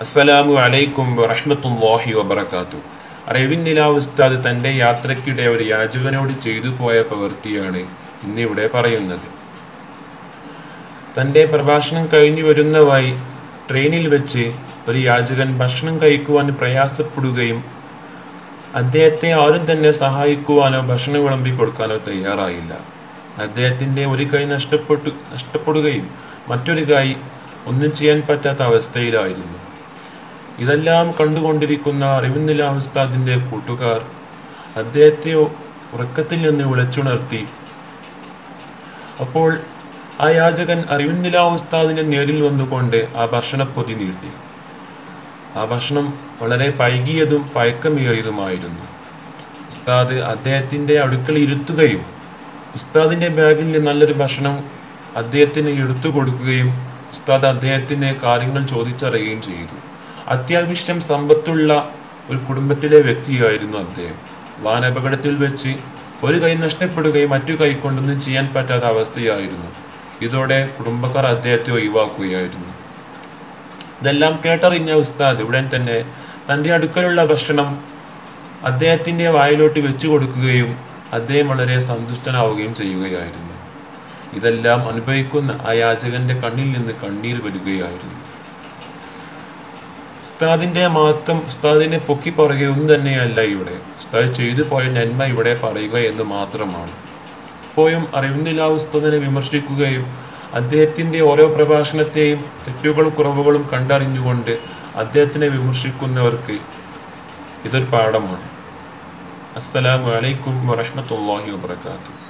അസ്സലാമു അലൈക്കും വറഹ്മത്തുള്ളാഹി വബറകാത്തു റെവിൻ നിലാവ് ഉസ്താദ് തൻ്റെ യാത്രയ്ക്കിടെ ഒരു യാചകനോട് ചെയ്തു പോയ പ്രവൃത്തിയാണ് ഇന്നിവിടെ പറയുന്നത് തൻ്റെ പ്രഭാഷണം കഴിഞ്ഞു വരുന്ന വഴി ട്രെയിനിൽ വെച്ച് ഒരു യാചകൻ ഭക്ഷണം കഴിക്കുവാൻ പ്രയാസപ്പെടുകയും അദ്ദേഹത്തെ ആരും തന്നെ സഹായിക്കുവാനോ ഭക്ഷണം വിളമ്പി കൊടുക്കാനോ തയ്യാറായില്ല അദ്ദേഹത്തിൻ്റെ ഒരു കൈ നഷ്ടപ്പെട്ടു നഷ്ടപ്പെടുകയും മറ്റൊരു കൈ ഒന്നും ചെയ്യാൻ പറ്റാത്ത അവസ്ഥയിലായിരുന്നു ഇതെല്ലാം കണ്ടുകൊണ്ടിരിക്കുന്ന അറിവിന്നില്ല ഉസ്താദിൻ്റെ കൂട്ടുകാർ അദ്ദേഹത്തെ ഉറക്കത്തിൽ നിന്ന് വിളിച്ചുണർത്തി അപ്പോൾ ആ യാചകൻ അറിവിന്നില്ല ഉസ്താദിന്റെ നേരിൽ വന്നുകൊണ്ട് ആ ഭക്ഷണപ്പൊതി നീട്ടി ആ ഭക്ഷണം വളരെ പൈകിയതും പയക്കമേറിയതുമായിരുന്നു ഉസ്താദ് അദ്ദേഹത്തിന്റെ അടുക്കൽ ഇരുത്തുകയും ഉസ്താദിന്റെ ബാഗിൽ നിന്ന് നല്ലൊരു ഭക്ഷണം അദ്ദേഹത്തിന് എടുത്തു കൊടുക്കുകയും ഉസ്താദ് അദ്ദേഹത്തിന് കാര്യങ്ങൾ ചോദിച്ചറിയുകയും ചെയ്തു അത്യാവശ്യം സമ്പത്തുള്ള ഒരു കുടുംബത്തിലെ വ്യക്തിയായിരുന്നു അദ്ദേഹം വാനപകടത്തിൽ വെച്ച് ഒരു കൈ നഷ്ടപ്പെടുകയും മറ്റു കൈ കൊണ്ടൊന്നും ചെയ്യാൻ പറ്റാത്ത അവസ്ഥയായിരുന്നു ഇതോടെ കുടുംബക്കാർ അദ്ദേഹത്തെ ഒഴിവാക്കുകയായിരുന്നു ഇതെല്ലാം കേട്ടറിഞ്ഞ ഉസ്താദ് ഉടൻ തന്നെ തൻ്റെ അടുക്കലുള്ള ഭക്ഷണം അദ്ദേഹത്തിൻ്റെ വായിലോട്ട് വെച്ചു കൊടുക്കുകയും അദ്ദേഹം വളരെ സന്തുഷ്ടനാവുകയും ചെയ്യുകയായിരുന്നു ഇതെല്ലാം അനുഭവിക്കുന്ന ആ യാചകന്റെ കണ്ണിൽ നിന്ന് കണ്ണീർ വരികയായിരുന്നു ഉസ്താദിന്റെ മാത്രം ഉസ്താദിനെ പൊക്കി പറയുക ഒന്നും തന്നെയല്ല ഇവിടെ ഉസ്താദ് ചെയ്തു പോയ നന്മ ഇവിടെ പറയുക എന്ന് മാത്രമാണ് എപ്പോഴും അറിവുന്നില്ല ഉസ്താദിനെ വിമർശിക്കുകയും അദ്ദേഹത്തിന്റെ ഓരോ പ്രഭാഷണത്തെയും തെറ്റുകളും കുറവുകളും കണ്ടറിഞ്ഞുകൊണ്ട് അദ്ദേഹത്തിനെ വിമർശിക്കുന്നവർക്ക് ഇതൊരു പാഠമാണ് അസ്സലാമു അലൈക്കും വറഹ്മത്തുള്ളാഹി വബറകാതുഹു